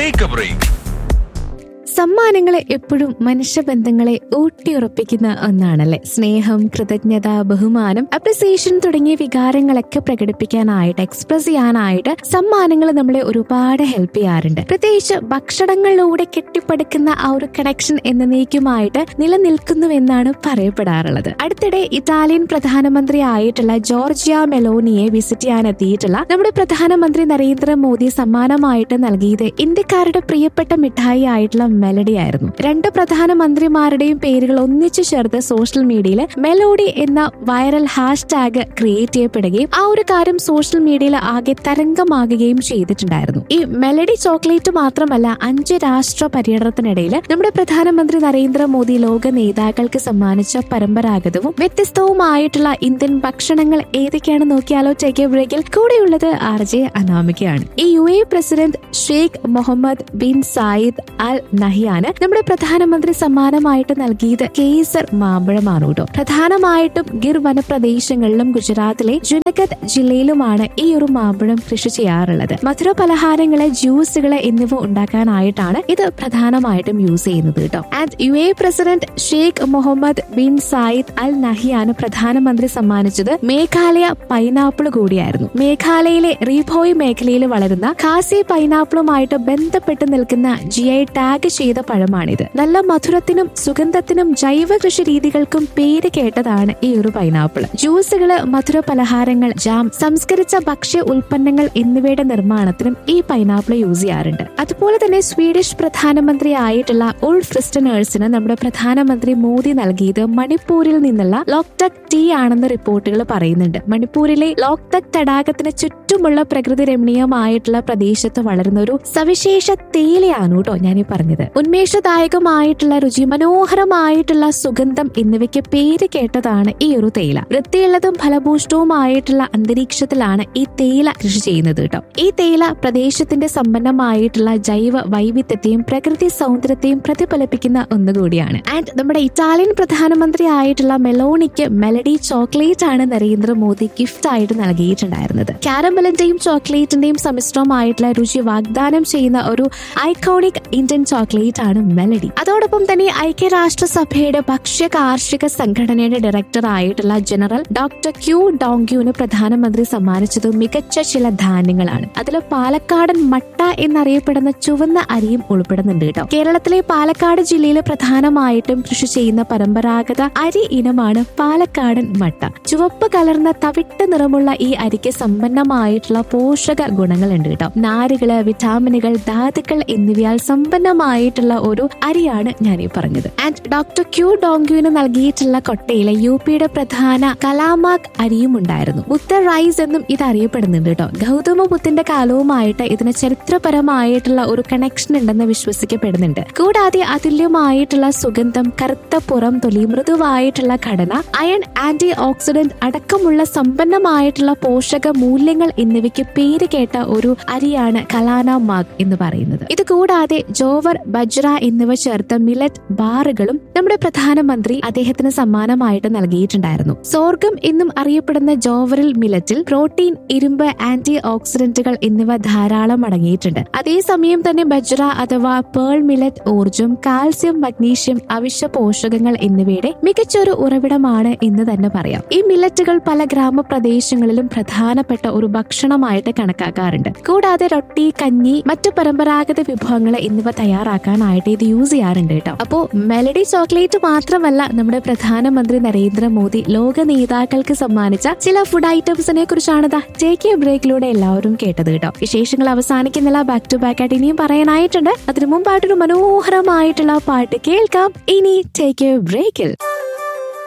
take A break സമ്മാനങ്ങളെ എപ്പോഴും മനുഷ്യബന്ധങ്ങളെ ഊട്ടിയുറപ്പിക്കുന്ന ഒന്നാണല്ലേ സ്നേഹം കൃതജ്ഞത ബഹുമാനം അപ്രിസിയേഷൻ തുടങ്ങിയ വികാരങ്ങളൊക്കെ പ്രകടിപ്പിക്കാനായിട്ട് എക്സ്പ്രസ് ചെയ്യാനായിട്ട് സമ്മാനങ്ങൾ നമ്മളെ ഒരുപാട് ഹെൽപ്പ് ചെയ്യാറുണ്ട് പ്രത്യേകിച്ച് ഭക്ഷണങ്ങളിലൂടെ കെട്ടിപ്പടുക്കുന്ന ആ ഒരു കണക്ഷൻ എന്നേക്കുമായിട്ട് നിലനിൽക്കുന്നുവെന്നാണ് പറയപ്പെടാറുള്ളത് അടുത്തിടെ ഇറ്റാലിയൻ പ്രധാനമന്ത്രി ആയിട്ടുള്ള ജോർജിയ മെലോനിയെ വിസിറ്റ് ചെയ്യാൻ എത്തിയിട്ടുള്ള നമ്മുടെ പ്രധാനമന്ത്രി നരേന്ദ്രമോദി സമ്മാനമായിട്ട് നൽകിയത് ഇന്ത്യക്കാരുടെ പ്രിയപ്പെട്ട മിഠായി ആയിട്ടുള്ള മെലഡി ആയിരുന്നു രണ്ട് പ്രധാനമന്ത്രിമാരുടെയും പേരുകൾ ഒന്നിച്ചു ചേർത്ത് സോഷ്യൽ മീഡിയയിൽ മെലോഡി എന്ന വൈറൽ ഹാഷ് ടാഗ് ക്രിയേറ്റ് ചെയ്യപ്പെടുകയും ആ ഒരു കാര്യം സോഷ്യൽ മീഡിയയിൽ ആകെ തരംഗമാകുകയും ചെയ്തിട്ടുണ്ടായിരുന്നു ഈ മെലഡി ചോക്ലേറ്റ് മാത്രമല്ല അഞ്ച് രാഷ്ട്ര പര്യടനത്തിനിടയിൽ നമ്മുടെ പ്രധാനമന്ത്രി നരേന്ദ്രമോദി ലോക നേതാക്കൾക്ക് സമ്മാനിച്ച പരമ്പരാഗതവും വ്യത്യസ്തവുമായിട്ടുള്ള ഇന്ത്യൻ ഭക്ഷണങ്ങൾ ഏതൊക്കെയാണെന്ന് നോക്കിയാലോ ടേക്ക് എ ബ്രേക്കിൽ കൂടെയുള്ളത് ആർ ജെ അനാമികയാണ് ഈ U A president Sheikh Mohammed bin Zayed Al നഹിയാന് നമ്മുടെ പ്രധാനമന്ത്രി സമ്മാനമായിട്ട് നൽകിയത് കേസർ മാമ്പഴമാണ് കേട്ടോ പ്രധാനമായിട്ടും ഗിർ വനപ്രദേശങ്ങളിലും ഗുജറാത്തിലെ ജുനഗത് ജില്ലയിലുമാണ് ഈ ഒരു മാമ്പഴം കൃഷി ചെയ്യാറുള്ളത് മധുര പലഹാരങ്ങള് ജ്യൂസുകള് എന്നിവ ഉണ്ടാക്കാനായിട്ടാണ് ഇത് പ്രധാനമായിട്ടും യൂസ് ചെയ്യുന്നത് കേട്ടോ and U A president Sheikh Mohammed bin Zayed Al നഹിയാണ് പ്രധാനമന്ത്രി സമ്മാനിച്ചത് മേഘാലയ പൈനാപ്പിൾ കൂടിയായിരുന്നു മേഘാലയയിലെ റീഭോയ് മേഖലയിൽ വളരുന്ന ഖാസി പൈനാപ്പിളുമായിട്ട് ബന്ധപ്പെട്ട് നിൽക്കുന്ന ജി ഐ ടാഗ് ചെയ്ത പഴമാണിത് നല്ല മധുരത്തിനും സുഗന്ധത്തിനും ജൈവ കൃഷി രീതികൾക്കും പേര് കേട്ടതാണ് ഈ ഒരു പൈനാപ്പിൾ ജ്യൂസുകള് മധുര പലഹാരങ്ങൾ ജാം സംസ്കരിച്ച ഭക്ഷ്യ ഉൽപ്പന്നങ്ങൾ എന്നിവയുടെ നിർമ്മാണത്തിനും ഈ പൈനാപ്പിൾ യൂസ് ചെയ്യാറുണ്ട് അതുപോലെ തന്നെ സ്വീഡിഷ് പ്രധാനമന്ത്രി ആയിട്ടുള്ള ഉൾ ഫ്രിസ്റ്റനേഴ്സിന് നമ്മുടെ പ്രധാനമന്ത്രി മോദി നൽകിയത് മണിപ്പൂരിൽ നിന്നുള്ള ലോക്ടക് ടീ ആണെന്ന് റിപ്പോർട്ടുകൾ പറയുന്നുണ്ട് മണിപ്പൂരിലെ ലോക്തക് തടാകത്തിന് ചുറ്റുമുള്ള പ്രകൃതി രമണീയമായിട്ടുള്ള പ്രദേശത്ത് വളരുന്ന ഒരു സവിശേഷ തേയിലയാണ് കേട്ടോ ഞാനീ പറഞ്ഞത് ഉന്മേഷദായകമായിട്ടുള്ള രുചി മനോഹരമായിട്ടുള്ള സുഗന്ധം എന്നിവയ്ക്ക് പേര് കേട്ടതാണ് ഈ ഒരു തേയില വൃത്തിയുള്ളതും ഫലഭൂഷ്ടവുമായിട്ടുള്ള അന്തരീക്ഷത്തിലാണ് ഈ തേയില കൃഷി ചെയ്യുന്നത് കേട്ടോ ഈ തേയില പ്രദേശത്തിന്റെ സമ്പന്നമായിട്ടുള്ള ജൈവ വൈവിധ്യത്തെയും പ്രകൃതി സൗന്ദര്യത്തെയും പ്രതിഫലിപ്പിക്കുന്ന ഒന്നുകൂടിയാണ് ആൻഡ് നമ്മുടെ ഇറ്റാലിയൻ പ്രധാനമന്ത്രി ആയിട്ടുള്ള മെലോണിക്ക് മെലഡി ചോക്ലേറ്റ് ആണ് നരേന്ദ്രമോദി ഗിഫ്റ്റ് ആയിട്ട് നൽകിയിട്ടുണ്ടായിരുന്നത് കാരമലിന്റെയും ചോക്ലേറ്റിന്റെയും സമ്മിശ്രമായിട്ടുള്ള രുചി വാഗ്ദാനം ചെയ്യുന്ന ഒരു ഐക്കോണിക് ഇന്ത്യൻ ചോക്ലേറ്റ് ആണ് മെലഡി അതോടൊപ്പം തന്നെ ഐക്യരാഷ്ട്രസഭയുടെ ഭക്ഷ്യ കാർഷിക സംഘടനയുടെ ഡയറക്ടർ ആയിട്ടുള്ള ജനറൽ ഡോക്ടർ ക്യു ഡോങ്ക്യുവിന് പ്രധാനമന്ത്രി സമ്മാനിച്ചത് മികച്ച ചില ധാന്യങ്ങളാണ് അതിൽ പാലക്കാടൻ മട്ട എന്നറിയപ്പെടുന്ന ചുവന്ന അരിയും ഉൾപ്പെടുന്നുണ്ട് കേട്ടോ കേരളത്തിലെ പാലക്കാട് ജില്ലയിൽ പ്രധാനമായിട്ടും കൃഷി ചെയ്യുന്ന പരമ്പരാഗത അരി ഇനമാണ് പാലക്കാടൻ മട്ട ചുവപ്പ് കലർന്ന തവിട്ട് നിറമുള്ള ഈ അരിക്ക് സമ്പന്നമായിട്ടുള്ള പോഷക ഗുണങ്ങളുണ്ട് കേട്ടോ നാരുകള് വിറ്റാമിനുകൾ ധാതുക്കൾ എന്നിവയാൽ സമ്പന്നമായിട്ടുള്ള ഒരു അരിയാണ് ഞാൻ ഈ പറഞ്ഞത് ആൻഡ് ഡോക്ടർ ക്യു ഡോങ്ക്യുവിന് നൽകിയിട്ടുള്ള കൊട്ടയിലെ യു പിയുടെ പ്രധാന കലാമാക് അരിയും ഉണ്ടായിരുന്നു ബുദ്ധ റൈസ് എന്നും ഇത് അറിയപ്പെടുന്നുണ്ട് കേട്ടോ ഗൗതമ ബുദ്ധന്റെ കാലവുമായിട്ട് ഇതിന് ചരിത്രപരമായിട്ടുള്ള ഒരു കണക്ഷൻ ഉണ്ടെന്ന് വിശ്വസിക്കപ്പെടുന്നുണ്ട് കൂടാതെ അതുല്യമായിട്ടുള്ള സുഗന്ധം കറുത്ത പുറം തൊലി മൃദുവായിട്ടുള്ള ഘടന അയൺ ആന്റി ഓക്സിഡന്റ് അടക്കമുള്ള സമ്പന്നമായിട്ടുള്ള പോഷക മൂല്യങ്ങൾ എന്നിവയ്ക്ക് പേര് കേട്ട ഒരു അരിയാണ് കലാന മാഗ് എന്ന് പറയുന്നത് ഇത് കൂടാതെ ജോവർ ബജ്ര എന്നിവ ചേർത്ത മിലറ്റ് ബാറുകളും നമ്മുടെ പ്രധാനമന്ത്രി അദ്ദേഹത്തിന് സമ്മാനമായിട്ട് നൽകിയിട്ടുണ്ടായിരുന്നു സോർഗം എന്നും അറിയപ്പെടുന്ന ജോവറിൽ മിലറ്റിൽ പ്രോട്ടീൻ ഇരുമ്പ് ആന്റി ഓക്സിഡന്റുകൾ എന്നിവ ധാരാളം അടങ്ങിയിട്ടുണ്ട് അതേസമയം തന്നെ ബജ്ര അഥവാ പേൾ മിലറ്റ് ഊർജം കാൽസ്യം മഗ്നീഷ്യം അവശ്യ പോഷകങ്ങൾ എന്നിവയുടെ മികച്ചൊരു ഉറവിടമാണ് എന്ന് തന്നെ പറയാം ഈ മില്ലറ്റുകൾ പല ഗ്രാമപ്രദേശങ്ങളിലും പ്രധാനപ്പെട്ട ഒരു ഭക്ഷണമായിട്ട് കണക്കാക്കാറുണ്ട് കൂടാതെ റൊട്ടി കഞ്ഞി മറ്റു പരമ്പരാഗത വിഭവങ്ങൾ എന്നിവ തയ്യാറാക്കാനായിട്ട് ഇത് യൂസ് ചെയ്യാറുണ്ട് കേട്ടോ അപ്പോ മെലഡി ചോക്ലേറ്റ് മാത്രമല്ല നമ്മുടെ പ്രധാനമന്ത്രി നരേന്ദ്രമോദി ലോക നേതാക്കൾക്ക് സമ്മാനിച്ച ചില ഫുഡ് ഐറ്റംസിനെ കുറിച്ചാണ് ദാ ടേക്ക് എ ബ്രേക്കിലൂടെ എല്ലാവരും കേട്ടത് കേട്ടോ വിശേഷങ്ങൾ അവസാനിക്കുന്നില്ല ബാക്ക് ടു ബാക്ക് ആയിട്ട് ഇനിയും പറയാനായിട്ടുണ്ട് അതിനു മുമ്പായിട്ടൊരു മനോഹരമായിട്ടുള്ള പാട്ട് കേൾക്കാം ഇനി ടേക്ക് എ ബ്രേക്കിൽ